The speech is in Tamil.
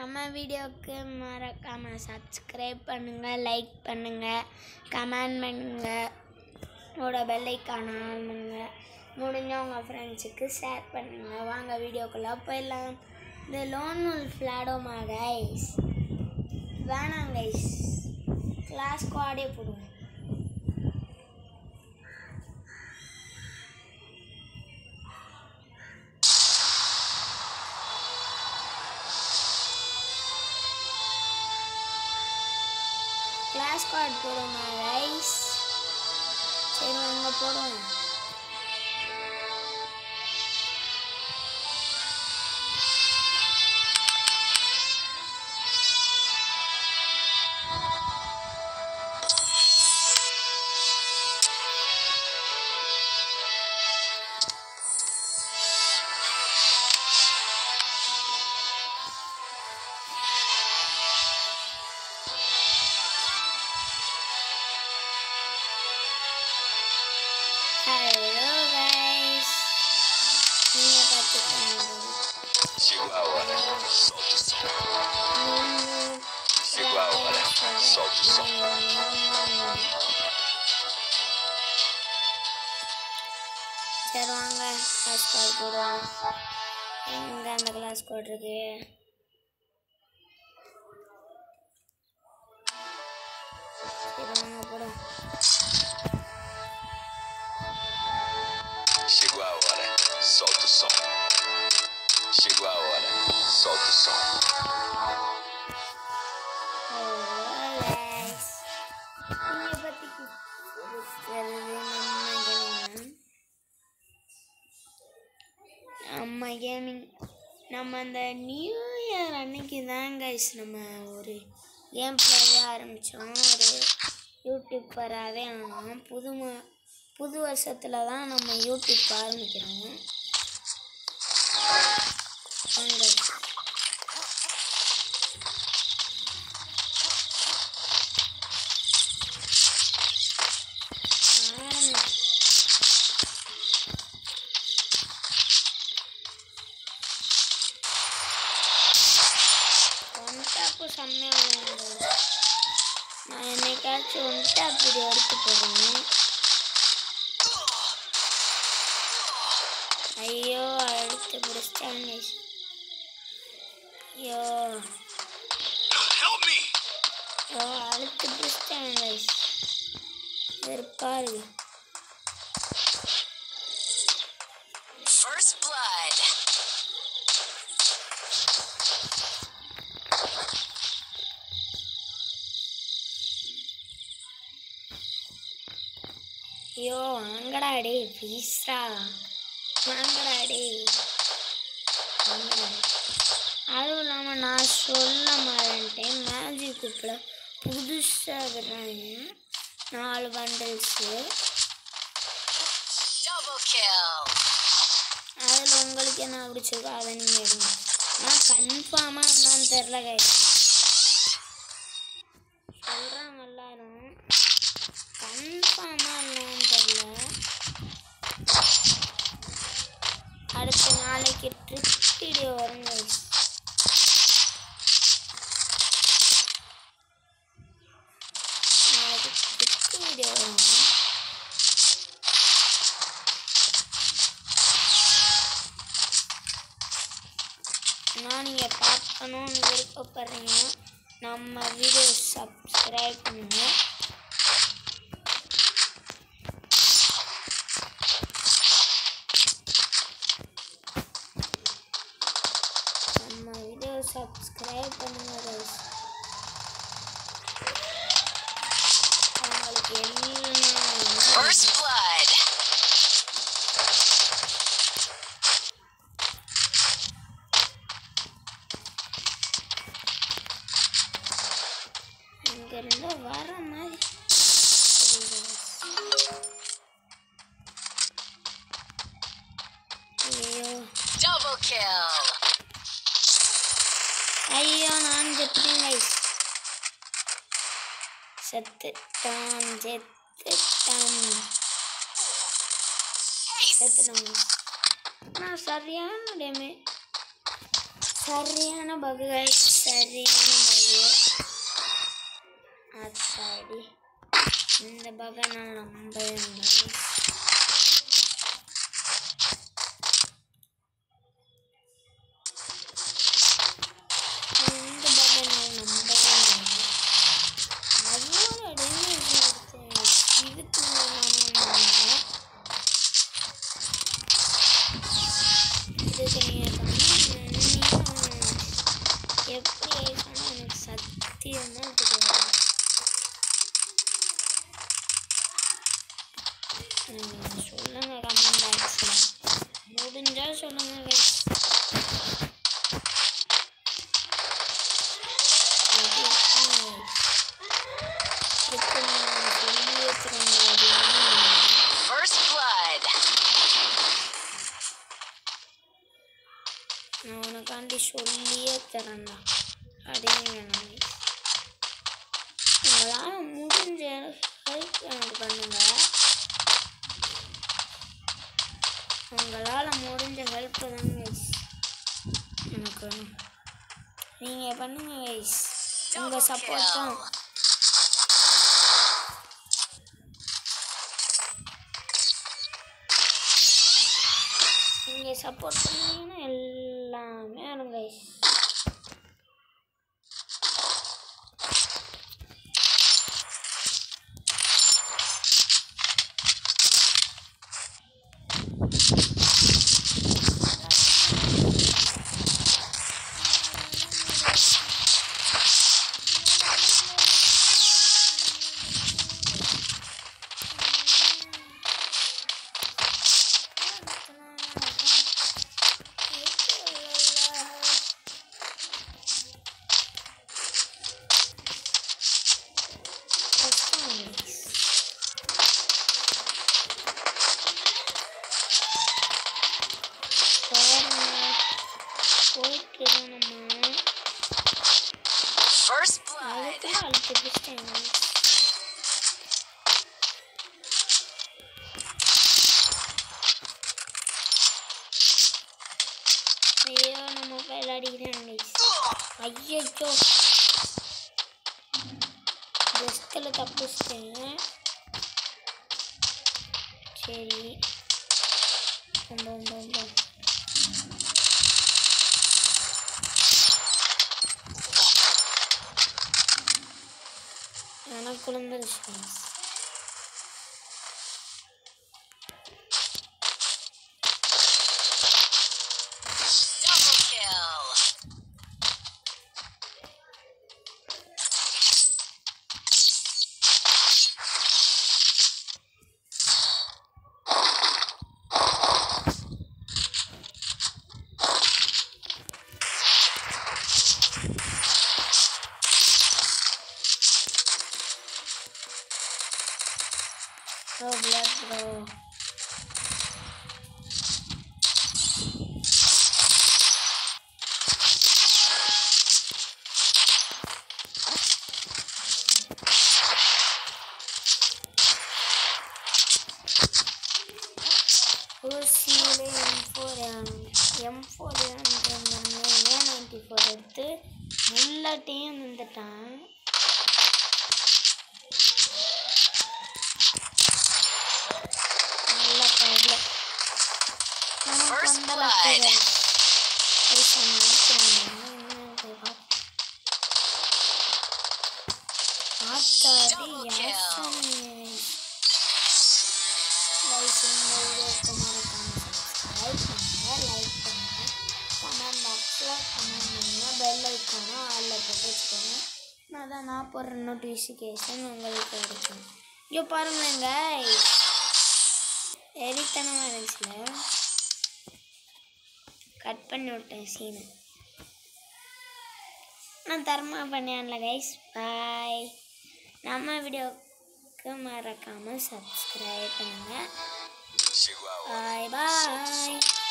நம்ம வீடியோவுக்கு மறக்காமல் சப்ஸ்கிரைப் பண்ணுங்கள் லைக் பண்ணுங்கள் கமெண்ட் பண்ணுங்கள் உங்களோட பெல்லைக்கான ஆன் பண்ணுங்கள் முடிஞ்ச உங்கள் ஃப்ரெண்ட்ஸுக்கு ஷேர் பண்ணுங்கள் வாங்க வீடியோக்குள்ளே போயிடலாம் இந்த லோன் உல் ஃப்ளாடோமா கைஸ் வேணாம் கைஸ் கிளாஸ் குவாடே போடுவோம் கிளாஸ் கார்டு போடுமா ரைஸ் சரி வாங்க போடுவோம் ஹலோ கைஸ் நீங்கள் பார்த்துக்கோங்க Chegou a hora, solta o som. Chegou a hora, solta o som. சரி வாங்க கிளாஸ் கார்டு போடுவோம் எங்கே அந்த கிளாஸ் கார்டு இருக்கு சரி வாங்க போடுவோம் Chegou a hora, solta o som. Chegou a hora, solta o som. நீங்கள் பற்றி இருக்கிறது நம்ம கேமிங் நம்ம கேமிங் நம்ம அந்த நியூ இயர் அன்னைக்கு தான் கைஸ் நம்ம ஒரு கேம் பிளேவே ஆரம்பித்தோம் ஒரு யூடியூப்பராகவே ஆனோம் புது ம- புது வருஷத்தில் தான் நம்ம யூடியூப் ஆரம்பிக்கிறோம் வாங்க guys. ஆரம்பி ஒன் டாப்பு செம்மையாக நான் என்னைக்காச்சும் ஒன் டாப் வீடியோ எடுத்து போடுறேன் ஐயோ எடுத்து பிடிச்சிட்டாங்க ஐயோ Help me! ஐயோ அழுத்து பிடிச்சிட்டாங்க வெறுப்பா இருக்கு First blood. ஐயோ வாங்கடா டே ப்ளீஸ்டா வாங்கடா டே வாங்கடா அதுவும் இல்லாமல் நான் சொல்ல மாட்டேன் மேஜிக் குப்பில் புதுசாக விடுறாங்க நாலு பண்டல்ஸு Double kill. அதில் உங்களுக்கு என்ன பிடிச்சிருக்கோ அதை நீங்கள் எடுங்க ஆனால் கன்ஃபார்மாக என்னன்னு தெரில கை சொல்கிறாங்க எல்லாரும் கன்ஃபார்மாக என்னன்னு தெரில அடுத்த நாளைக்கு ட்ரிப் வீடியோ வரும் guys. நாளைக்கு ட்ரிப் வீடியோ வரும் நான் நீங்கள் பார்க்கணுன்னு விருப்பப்படுறீங்கன்னா நம்ம வீடியோ சப்ஸ்கிரைப் பண்ணுங்க நம்ம வீடியோ சப்ஸ்கிரைப் பண்ணுங்க guys. உங்களுக்கு என்ன First blood. இங்கிருந்து வர மாதிரி தெரியுது. ஐயோ Double kill. ஐயோ நான் செத்துட்டேன் கைஸ் செத்துட்டான் செத்துட்டான் Ace. செத்துட்டான் நான் சரியான டேமே சரியான பகு guys. சரியான பகு அத்தாடி இந்த பகை நான் நம்பவே முடியாது இந்த பகை நான் நம்பவே முடியாது அவ்வளோ டேமேஜ் எடுத்து இதுக்கு நானும் இதுக்கு நீங்கள் சொன்னீங்க எப்படி சொன்னால் எனக்கு சத்தியமாக தெரியாது நீங்க சொல்லுங்க கமெண்ட் பாக்ஸில் முடிஞ்சால் சொல்லுங்க guys. அது எப்படி இதுக்கு நான் சொல்லி வச்சுருந்தது First blood. நான் உனக்காண்டி சொல்லியே தரேன்டா அப்படின்னு நான் உங்களால் முடிஞ்ச ஹெல்ப் எனக்கு பண்ணுங்க உங்களால் முடிஞ்ச ஹெல்ப் தான் கைஸ் எனக்கு வேணும் நீங்கள் பண்ணுங்க கைஸ் உங்கள் சப்போர்ட் தான் நீங்கள் சப்போர்ட் பண்ணீங்கன்னா எல்லாமே வரும் கைஸ் போயிட்டு நம்ம First blood. அதுக்குள்ள அழுத்தி பிடிச்சிட்டேன் ஐயோ நம்ம மொபைல் அடிக்கிறேன் ஐயோ ஜஸ்டில் தப்பிச்சிட்டேன் சரி ரொம்ப ரொம்ப ரொம்ப எனக்கு குழந்தைச்சு Double kill. Bro, blood, bro. ஊசியிலே M four M four A ninety four எடுத்து முல்லாட்டையும் வந்துட்டான் நல்ல பரவாயில்ல நமக்கு First வந்த blood. லக்கு பைசா ஆத்தாடி Double kill. யாசனே லைக் இந்த வீடியோக்கு மறக்காம சப்ஸ்கிரைப் பண்ணுங்க லைக் பண்ணுங்க கமெண்ட் பாக்ஸில் கமெண்ட் பண்ணுங்க பெல் ஐக்கானும் ஆளில் போட்டு வச்சுக்கோங்க நான் தான் நான் போடுற நோட்டிஃபிகேஷன் உங்களுக்கு கிடைக்கும் ஐயோ பாருங்களேங்க எரித்தனமாக இருந்துச்சுல கட் பண்ணி விட்டேன் சீனை நான் தரமாக பண்ணியான்ல கைஸ் பாய் நம்ம வீடியோவுக்கு மறக்காமல் சப்ஸ்கிரைப் பண்ணுங்கள் Chegou a hora. Bye bye